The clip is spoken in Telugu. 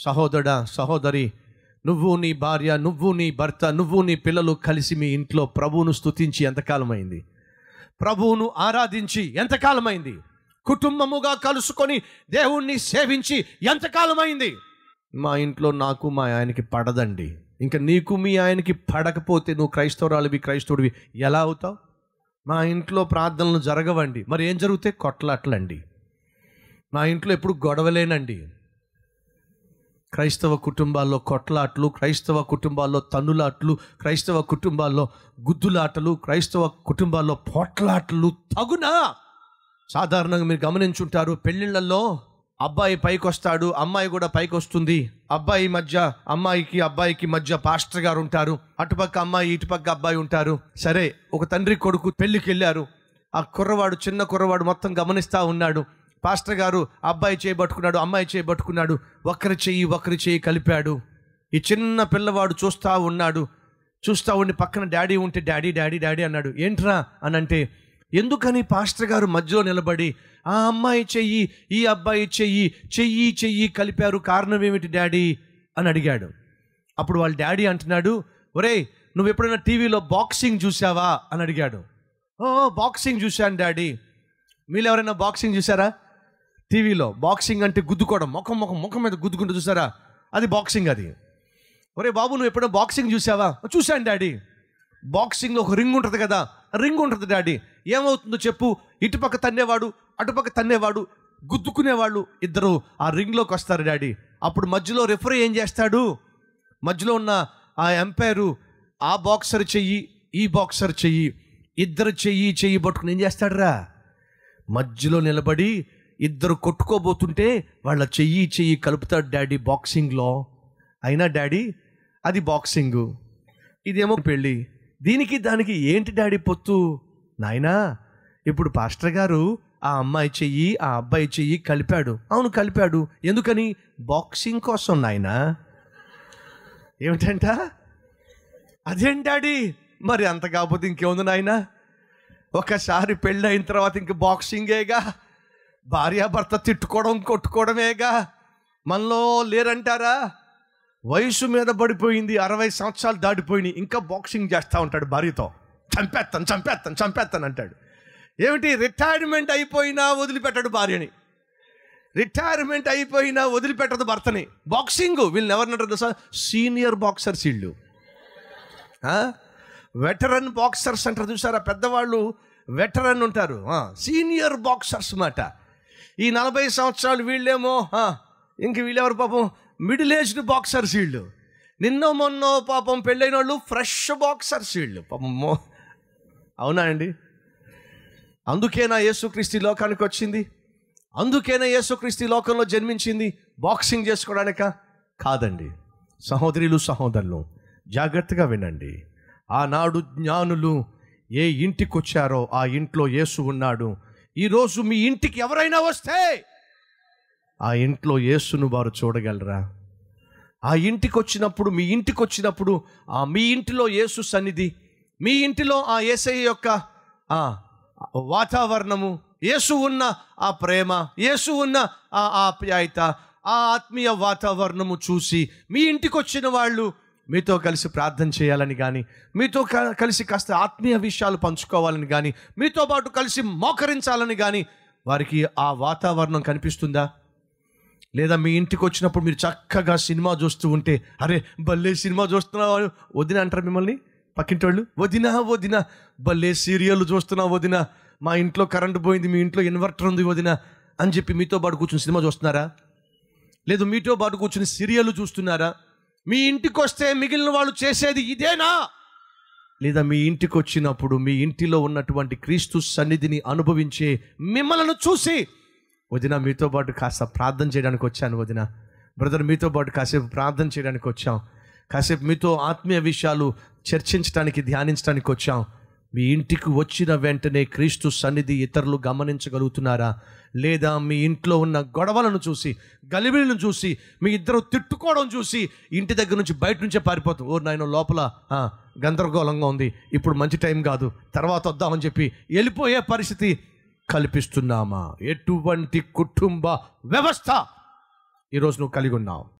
సహోదరుడా సహోదరి నువ్వు నీ భార్య నువ్వు నీ భర్త నువ్వు నీ పిల్లలు కలిసి మీ ఇంట్లో ప్రభువును స్తుతించి ఎంతకాలమైంది ప్రభువును ఆరాధించి ఎంతకాలమైంది కుటుంబముగా కలుసుకొని దేవుణ్ణి సేవించి ఎంతకాలమైంది మా ఇంట్లో నాకు మా ఆయనకి పడదండి ఇంకా నీకు మీ ఆయనకి పడకపోతే నువ్వు క్రైస్తవురాలివి క్రైస్తవుడివి ఎలా అవుతావు మా ఇంట్లో ప్రార్థనలు జరగవండి మరి ఏం జరుగుతాయి కొట్లాట్లండి మా ఇంట్లో ఎప్పుడు గొడవలేనండి క్రైస్తవ కుటుంబాల్లో కొట్లాట్లు క్రైస్తవ కుటుంబాల్లో తన్నులాట్లు క్రైస్తవ కుటుంబాల్లో గుద్దులాటలు క్రైస్తవ కుటుంబాల్లో పోట్లాట్లు తగునా సాధారణంగా మీరు గమనించుంటారు పెళ్ళిళ్ళల్లో అబ్బాయి పైకి వస్తాడు అమ్మాయి కూడా పైకి వస్తుంది అబ్బాయి మధ్య అమ్మాయికి అబ్బాయికి మధ్య పాస్టర్ గారు ఉంటారు అటుపక్క అమ్మాయి ఇటుపక్క అబ్బాయి ఉంటారు సరే ఒక తండ్రి కొడుకు పెళ్ళికి వెళ్ళారు ఆ కుర్రవాడు చిన్న కుర్రవాడు మొత్తం గమనిస్తా ఉన్నాడు పాస్టర్ గారు అబ్బాయి చేయబట్టుకున్నాడు అమ్మాయి చేయబట్టుకున్నాడు ఒకరి చెయ్యి ఒకరి చెయ్యి కలిపాడు ఈ చిన్న పిల్లవాడు చూస్తా ఉన్నాడు చూస్తా ఉండి పక్కన డాడీ ఉంటే డాడీ డాడీ డాడీ అన్నాడు ఏంట్రా అని అంటే ఎందుకని పాస్టర్ గారు మధ్యలో నిలబడి ఆ అమ్మాయి చెయ్యి ఈ అబ్బాయి చెయ్యి చెయ్యి చెయ్యి కలిపారు కారణం ఏమిటి డాడీ అని అడిగాడు అప్పుడు వాళ్ళ డాడీ అంటున్నాడు ఒరేయ్ నువ్వు ఎప్పుడైనా టీవీలో బాక్సింగ్ చూసావా అని అడిగాడు ఓ బాక్సింగ్ చూశాను డాడీ మీరు ఎవరైనా బాక్సింగ్ చూసారా టీవీలో బాక్సింగ్ అంటే గుద్దుకోవడం ముఖం ముఖం ముఖం మీద గుద్దుకుంటూ చూసారా అది బాక్సింగ్ అది ఒరే బాబు నువ్వు ఎప్పుడైనా బాక్సింగ్ చూసావా చూశాను డాడీ బాక్సింగ్లో ఒక రింగ్ ఉంటుంది కదా రింగ్ ఉంటుంది డాడీ ఏమవుతుందో చెప్పు ఇటుపక్క తన్నేవాడు అటుపక్క తన్నేవాడు గుద్దుకునేవాళ్ళు ఇద్దరు ఆ రింగ్లోకి వస్తారు డాడీ అప్పుడు మధ్యలో రెఫరీ ఏం చేస్తాడు మధ్యలో ఉన్న ఆ ఎంపైరు ఆ బాక్సర్ చెయ్యి ఈ బాక్సర్ చెయ్యి ఇద్దరు చెయ్యి చెయ్యి పట్టుకుని ఏం చేస్తాడురా మధ్యలో నిలబడి ఇద్దరు కొట్టుకోబోతుంటే వాళ్ళ చెయ్యి చెయ్యి కలుపుతాడు డాడీ బాక్సింగ్లో అయినా డాడీ అది బాక్సింగు ఇదేమో పెళ్ళి దీనికి దానికి ఏంటి డాడీ పొత్తు నాయనా ఇప్పుడు పాస్టర్ గారు ఆ అమ్మాయి చెయ్యి ఆ అబ్బాయి చెయ్యి కలిపాడు అవును కలిపాడు ఎందుకని బాక్సింగ్ కోసం నాయనా ఏమిటంట అదేం డాడీ మరి అంత కాకపోతే ఇంకేముంది నాయనా ఒకసారి పెళ్ళి అయిన తర్వాత ఇంక బాక్సింగేగా భార్యాభర్త తిట్టుకోవడం కొట్టుకోవడమేగా మనలో లేరంటారా వయసు మీద పడిపోయింది అరవై సంవత్సరాలు దాటిపోయినాయి ఇంకా బాక్సింగ్ చేస్తూ ఉంటాడు భార్యతో చంపేస్తాను చంపేస్తాను చంపేస్తాను అంటాడు ఏమిటి రిటైర్మెంట్ అయిపోయినా వదిలిపెట్టాడు భార్యని రిటైర్మెంట్ అయిపోయినా వదిలిపెట్టదు భర్తని బాక్సింగ్ వీళ్ళని ఎవరినంటారు తెలుసా సీనియర్ బాక్సర్స్ వీళ్ళు వెటరన్ బాక్సర్స్ అంటారు చూసారా పెద్దవాళ్ళు వెటరన్ ఉంటారు సీనియర్ బాక్సర్స్ మాట ఈ నలభై సంవత్సరాలు వీళ్ళేమో ఆ, ఇంక వీళ్ళెవరు పాపం మిడిల్ ఏజ్డ్ బాక్సర్స్ వీళ్ళు నిన్నో మొన్నో పాపం పెళ్ళైన వాళ్ళు ఫ్రెష్ బాక్సర్స్ వీళ్ళు పాపం మో- అవునా అండి అందుకేనా యేసుక్రీస్తు ఈ లోకానికి వచ్చింది అందుకేనా యేసుక్రీస్తు ఈ లోకంలో జన్మించింది బాక్సింగ్ చేసుకోవడానిక కాదండి సహోదరులు సహోదరులు జాగ్రత్తగా వినండి ఆనాడు జ్ఞానులు ఏ ఇంటికి వచ్చారో ఆ ఇంట్లో యేసు ఉన్నాడు ఈరోజు మీ ఇంటికి ఎవరైనా వస్తే ఆ ఇంట్లో యేసును వారు చూడగలరా ఆ ఇంటికి వచ్చినప్పుడు మీ ఇంటికి వచ్చినప్పుడు ఆ మీ ఇంటిలో యేసు సన్నిధి మీ ఇంటిలో ఆ యేసయ్య యొక్క ఆ వాతావరణము యేసు ఉన్న ఆ ప్రేమ యేసు ఉన్న ఆ ఆప్యాయత ఆ ఆత్మీయ వాతావరణము చూసి మీ ఇంటికి వచ్చిన వాళ్ళు మీతో కలిసి ప్రార్థన చేయాలని కానీ మీతో క- కలిసి కాస్త ఆత్మీయ విషయాలు పంచుకోవాలని కానీ మీతో పాటు కలిసి మోకరించాలని కానీ వారికి ఆ వాతావరణం కనిపిస్తుందా లేదా మీ ఇంటికి వచ్చినప్పుడు మీరు చక్కగా సినిమా చూస్తూ ఉంటే అరే భలే సినిమా చూస్తున్నావు వదిన అంటారు మిమ్మల్ని పక్కింటి వాళ్ళు వదినా వదిన భలే సీరియల్ చూస్తున్నావు వదిన మా ఇంట్లో కరెంట్ పోయింది మీ ఇంట్లో ఇన్వర్టర్ ఉంది వదిన అని చెప్పి మీతో పాటు కూర్చుని సినిమా చూస్తున్నారా లేదు మీతో పాటు కూర్చుని సీరియల్ చూస్తున్నారా మీ ఇంటికి వస్తే మిగిలిన వాళ్ళు చేసేది ఇదేనా లేదా మీ ఇంటికి వచ్చినప్పుడు మీ ఇంటిలో ఉన్నటువంటి క్రీస్తు సన్నిధిని అనుభవించే మిమ్మల్ని చూసి వదిన మీతో పాటు కాస్త ప్రార్థన చేయడానికి వచ్చాను వదిన బ్రదర్ మీతో పాటు కాసేపు ప్రార్థన చేయడానికి వచ్చాం కాసేపు మీతో ఆత్మీయ విషయాలు చర్చించడానికి ధ్యానించడానికి వచ్చాం మీ ఇంటికి వచ్చిన వెంటనే క్రీస్తు సన్నిధి ఇతరులు గమనించగలుగుతున్నారా లేదా మీ ఇంట్లో ఉన్న గొడవలను చూసి గలిబిలను చూసి మీ ఇద్దరు తిట్టుకోవడం చూసి ఇంటి దగ్గర నుంచి బయట నుంచే పారిపోతాం ఓ నాయన లోపల ఆ, గందరగోళంగా ఉంది ఇప్పుడు మంచి టైం కాదు తర్వాత వద్దామని చెప్పి వెళ్ళిపోయే పరిస్థితి కల్పిస్తున్నామా ఎటువంటి కుటుంబ వ్యవస్థ ఈరోజు నువ్వు కలిగి ఉన్నావు